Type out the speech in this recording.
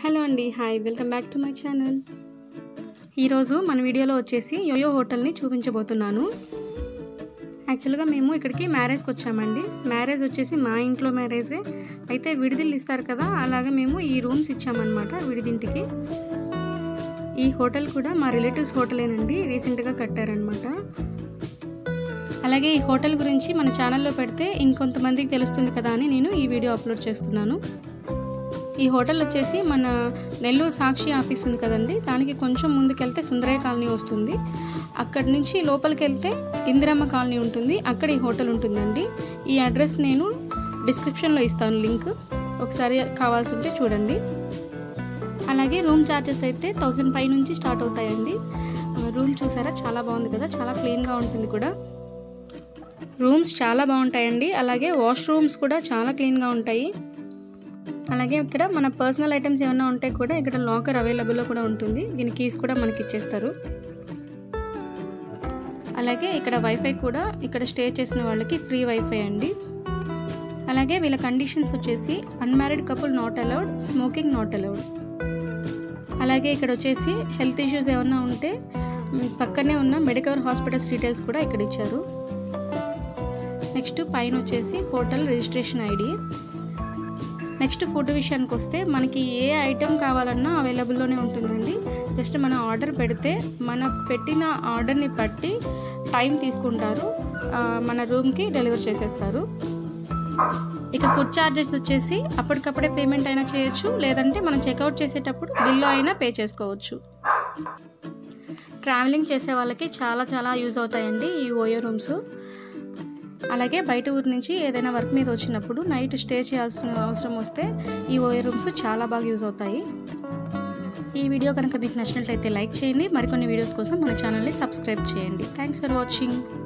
hello అండి hi welcome back to my channel ఈరోజు మన వీడియోలో వచ్చేసి యోయో హోటల్ని చూపించబోతున్నాను యాక్చువల్గా మేము ఇక్కడికి మ్యారేజ్కి వచ్చామండి మ్యారేజ్ వచ్చేసి మా ఇంట్లో మ్యారేజే అయితే విడిదిల్లు ఇస్తారు కదా అలాగే మేము ఈ రూమ్స్ ఇచ్చామన్నమాట విడిదింటికి ఈ హోటల్ కూడా మా రిలేటివ్స్ హోటలేనండి రీసెంట్గా కట్టారనమాట అలాగే ఈ హోటల్ గురించి మన ఛానల్లో పెడితే ఇంకొంతమందికి తెలుస్తుంది కదా అని నేను ఈ వీడియో అప్లోడ్ చేస్తున్నాను ఈ హోటల్ వచ్చేసి మన నెల్లూరు సాక్షి ఆఫీస్ ఉంది కదండి దానికి కొంచెం ముందుకెళ్తే సుందరయ్య కాలనీ వస్తుంది అక్కడి నుంచి లోపలికి వెళ్తే ఇందిరమ్మ కాలనీ ఉంటుంది అక్కడ ఈ హోటల్ ఉంటుందండి ఈ అడ్రస్ నేను డిస్క్రిప్షన్లో ఇస్తాను లింక్ ఒకసారి కావాల్సి ఉంటే చూడండి అలాగే రూమ్ ఛార్జెస్ అయితే థౌజండ్ పై నుంచి స్టార్ట్ అవుతాయండి రూమ్ చూసారా చాలా బాగుంది కదా చాలా క్లీన్గా ఉంటుంది కూడా రూమ్స్ చాలా బాగుంటాయండి అలాగే వాష్ రూమ్స్ కూడా చాలా క్లీన్గా ఉంటాయి అలాగే ఇక్కడ మన పర్సనల్ ఐటమ్స్ ఏమైనా ఉంటే కూడా ఇక్కడ లాకర్ అవైలబుల్లో కూడా ఉంటుంది దీని కీస్ కూడా మనకి ఇచ్చేస్తారు అలాగే ఇక్కడ వైఫై కూడా ఇక్కడ స్టే చేసిన వాళ్ళకి ఫ్రీ వైఫై అండి అలాగే వీళ్ళ కండిషన్స్ వచ్చేసి unmarried couple not allowed smoking not allowed అలాగే ఇక్కడ వచ్చేసి హెల్త్ ఇష్యూస్ ఏమైనా ఉంటే పక్కనే ఉన్న మెడికల్ హాస్పిటల్స్ డీటెయిల్స్ కూడా ఇక్కడ ఇచ్చారు నెక్స్ట్ పైన వచ్చేసి hotel registration ID next food విషయానికి వస్తే మనకి ఏ ఐటెం కావాలన్నా అవైలబుల్లోనే ఉంటుందండి జస్ట్ మనం ఆర్డర్ పెడితే మన పెట్టిన ఆర్డర్ని బట్టి టైం తీసుకుంటారు మన రూమ్కి డెలివర్ చేసేస్తారు ఇక ఫుడ్ ఛార్జెస్ వచ్చేసి అప్పటికప్పుడే పేమెంట్ అయినా చేయొచ్చు లేదంటే మనం చెక్అవుట్ చేసేటప్పుడు బిల్లు అయినా పే చేసుకోవచ్చు ట్రావెలింగ్ చేసే వాళ్ళకి చాలా చాలా యూజ్ అవుతాయండి ఈ ఓయో రూమ్స్ అలాగే బయట ఊరి నుంచి ఏదైనా వర్క్ మీద వచ్చినప్పుడు నైట్ స్టే చేయాల్సిన అవసరం వస్తే ఈ ఓయో రూమ్స్ చాలా బాగా యూజ్ అవుతాయి ఈ వీడియో కనుక మీకు నచ్చినట్లయితే లైక్ చేయండి మరికొన్ని వీడియోస్ కోసం మన ఛానల్ని సబ్స్క్రైబ్ చేయండి థ్యాంక్స్ ఫర్ వాచింగ్